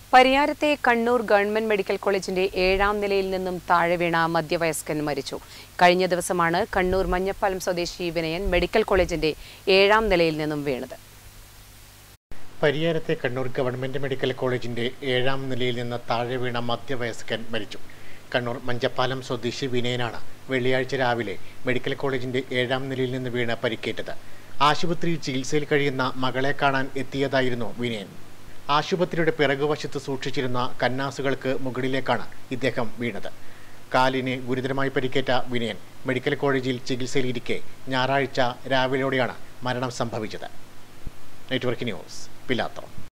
പരിയാരത്തെ Kannur government medical കോളേജിന്റെ ഏഴാം നിലയിൽ നിന്നും താഴെ വീണ മധ്യവയസ്കൻ മരിച്ചു കഴിഞ്ഞ ദിവസമാണ് കണ്ണൂർ മഞ്ഞപ്പാലം സ്വദേശി വിനയൻ മെഡിക്കൽ കോളേജിന്റെ ഏഴാം നിലയിൽ നിന്നും വീണത് പരിയാരത്തെ കണ്ണൂർ ഗവൺമെന്റ് മെഡിക്കൽ കോളേജിന്റെ ഏഴാം നിലയിൽ നിന്ന് താഴെ വീണ മധ്യവയസ്കൻ മരിച്ചു കണ്ണൂർ മഞ്ചപ്പാലം സ്വദേശി വിനയനാണ് വെള്ളിയാഴ്ച രാവിലെ മെഡിക്കൽ കോളേജിന്റെ ഏഴാം നിലയിൽ നിന്ന് വീണ് പരിക്കേറ്റത് ആശുപത്രിയിൽ ചികിത്സയിൽ കഴിയുന്ന മകളെ കാണാൻ എത്തിയതായിരുന്നു വിനയൻ ആശുപത്രിയുടെ പിറകുവശത്ത് സൂക്ഷിച്ചിരുന്ന കന്നാസുകൾക്ക് മുകളിലേക്കാണ് ഇദ്ദേഹം വീണത് കാലിന് ഗുരുതരമായി പരിക്കേറ്റ വിനയൻ മെഡിക്കൽ കോളേജിൽ ചികിത്സയിലിരിക്കെ ഞായറാഴ്ച രാവിലെയോടെയാണ് മരണം സംഭവിച്ചത് നെറ്റ്വർക്ക് ന്യൂസ് പിലാത്തം